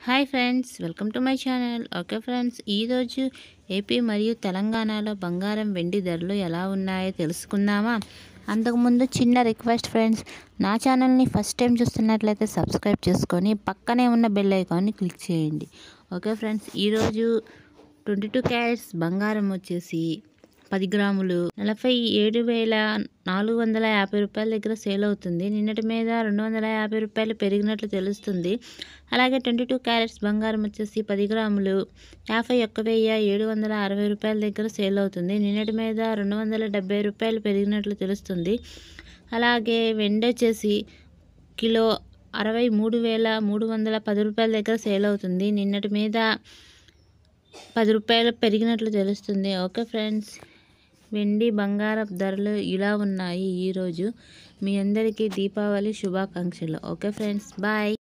hi friends welcome to my channel okay friends ఈరోజు AP మరియు తెలంగాణలో బంగారం వెండి ధరలు ఎలా ఉన్నాయో తెలుసుకుందామా అంతకుముందు చిన్న రిక్వెస్ట్ ఫ్రెండ్స్ నా ఛానల్ని ఫస్ట్ టైం చూస్తున్నట్లయితే సబ్స్క్రైబ్ చేసుకొని పక్కనే ఉన్న బెల్ ఐకాన్ని క్లిక్ చేయండి ఓకే ఫ్రెండ్స్ ఈరోజు ట్వంటీ టూ క్యారెట్స్ బంగారం వచ్చేసి పది గ్రాములు నలభై ఏడు వేల నాలుగు వందల యాభై రూపాయల దగ్గర సేల్ అవుతుంది నిన్నటి మీద రెండు వందల యాభై రూపాయలు పెరిగినట్లు తెలుస్తుంది అలాగే ట్వంటీ టూ క్యారెట్స్ బంగారం వచ్చేసి పది గ్రాములు యాభై ఒక్క వెయ్యి ఏడు వందల అరవై రూపాయల దగ్గర సేల్ అవుతుంది నిన్నటి మీద రెండు వందల డెబ్బై రూపాయలు పెరిగినట్లు తెలుస్తుంది అలాగే వెండి వచ్చేసి కిలో అరవై మూడు వేల మూడు వందల పది రూపాయల దగ్గర సేల్ అవుతుంది నిన్నటి మీద పది రూపాయలు పెరిగినట్లు తెలుస్తుంది ఓకే ఫ్రెండ్స్ వెండి బంగారపు ధరలు ఇలా ఉన్నాయి ఈరోజు మీ అందరికీ దీపావళి శుభాకాంక్షలు ఓకే ఫ్రెండ్స్ బాయ్